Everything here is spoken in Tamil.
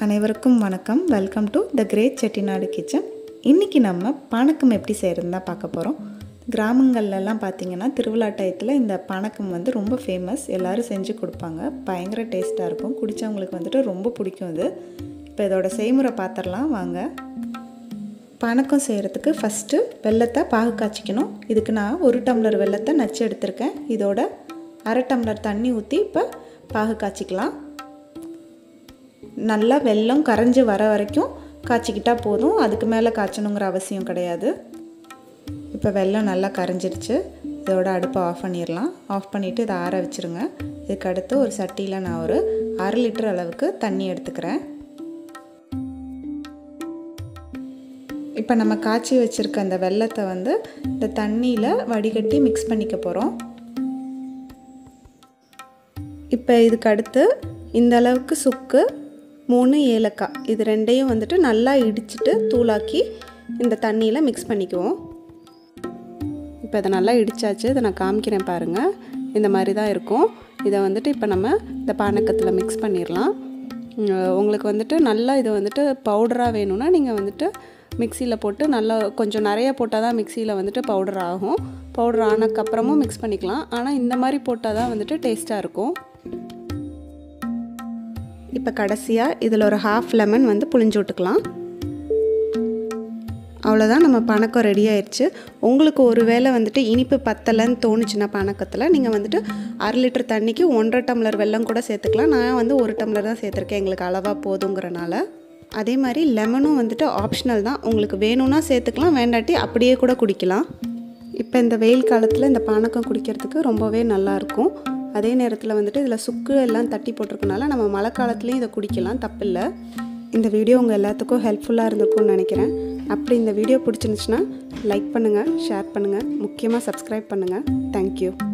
அனைவருக்கும் வணக்கம் welcome to the great Chettinad kitchen இன்றைக்கி நம்ம பானக்கம் எப்படி செய்கிறதுன்னு தான் பார்க்க போகிறோம் கிராமங்கள்லலாம் பார்த்தீங்கன்னா திருவிழா டயத்தில் இந்த பானக்கம் வந்து ரொம்ப ஃபேமஸ் எல்லோரும் செஞ்சு கொடுப்பாங்க பயங்கர டேஸ்ட்டாக இருக்கும் குடித்தவங்களுக்கு வந்துட்டு ரொம்ப பிடிக்கும் இது இப்போ இதோட செய்முறை பார்த்துடலாம் வாங்க பானக்கம் செய்கிறதுக்கு ஃபஸ்ட்டு வெள்ளத்தை பாகு காய்ச்சிக்கணும் இதுக்கு நான் ஒரு டம்ளர் வெள்ளத்தை நச்சு எடுத்திருக்கேன் இதோட அரை டம்ளர் தண்ணி ஊற்றி இப்போ பாகு காய்ச்சிக்கலாம் நல்லா வெல்லம் கரைஞ்சி வர வரைக்கும் காய்ச்சிக்கிட்டால் போதும் அதுக்கு மேலே காய்ச்சணுங்கிற அவசியம் கிடையாது இப்போ வெல்லம் நல்லா கரைஞ்சிருச்சு இதோட அடுப்பை ஆஃப் பண்ணிடலாம் ஆஃப் பண்ணிவிட்டு இதை ஆற வச்சுருங்க இதுக்கு அடுத்து ஒரு சட்டியில் நான் ஒரு அரை லிட்டர் அளவுக்கு தண்ணி எடுத்துக்கிறேன் இப்போ நம்ம காய்ச்சி வச்சுருக்க அந்த வெள்ளத்தை வந்து இந்த தண்ணியில் வடிகட்டி மிக்ஸ் பண்ணிக்க போகிறோம் இப்போ இதுக்கு அடுத்து இந்த அளவுக்கு சுக்கு மூணு ஏலக்காய் இது ரெண்டையும் வந்துட்டு நல்லா இடிச்சிட்டு தூளாக்கி இந்த தண்ணியில் மிக்ஸ் பண்ணிக்குவோம் இப்போ இதை நல்லா இடித்தாச்சு இதை நான் காமிக்கிறேன் பாருங்கள் இந்த மாதிரி தான் இருக்கும் இதை வந்துட்டு இப்போ நம்ம இந்த பானக்கத்தில் மிக்ஸ் பண்ணிடலாம் உங்களுக்கு வந்துட்டு நல்லா இது வந்துட்டு பவுடராக வேணும்னா நீங்கள் வந்துட்டு மிக்சியில் போட்டு நல்லா கொஞ்சம் நிறைய போட்டால் தான் மிக்சியில் வந்துட்டு பவுடர் ஆகும் பவுடர் ஆனதுக்கப்புறமும் மிக்ஸ் பண்ணிக்கலாம் ஆனால் இந்த மாதிரி போட்டால் தான் வந்துட்டு டேஸ்ட்டாக இருக்கும் இப்போ கடைசியாக இதில் ஒரு ஹாஃப் லெமன் வந்து புளிஞ்சு விட்டுக்கலாம் அவ்வளோதான் நம்ம பணக்கம் ரெடி ஆயிடுச்சு உங்களுக்கு ஒரு வேளை வந்துட்டு இனிப்பு பத்தலைன்னு தோணுச்சுன்னா பணக்கத்தில் நீங்கள் வந்துட்டு அரை லிட்டர் தண்ணிக்கு ஒன்றரை டம்ளர் வெல்லம் கூட சேர்த்துக்கலாம் நான் வந்து ஒரு டம்ளர் தான் சேர்த்துருக்கேன் எங்களுக்கு அளவாக போதுங்கிறனால அதே மாதிரி லெமனும் வந்துட்டு ஆப்ஷனல் தான் உங்களுக்கு வேணும்னா சேர்த்துக்கலாம் வேண்டாட்டி அப்படியே கூட குடிக்கலாம் இப்போ இந்த வெயில் காலத்தில் இந்த பானக்கம் குடிக்கிறதுக்கு ரொம்பவே நல்லாயிருக்கும் அதே நேரத்தில் வந்துட்டு இதில் சுக்கு எல்லாம் தட்டி போட்டிருக்கனால நம்ம மழை காலத்துலேயும் இதை குடிக்கலாம் தப்பில்லை இந்த வீடியோ உங்கள் எல்லாத்துக்கும் ஹெல்ப்ஃபுல்லாக இருந்திருக்கும்னு நினைக்கிறேன் அப்படி இந்த வீடியோ பிடிச்சிருந்துச்சுன்னா லைக் பண்ணுங்கள் ஷேர் பண்ணுங்கள் முக்கியமாக சப்ஸ்கிரைப் பண்ணுங்கள் தேங்க்யூ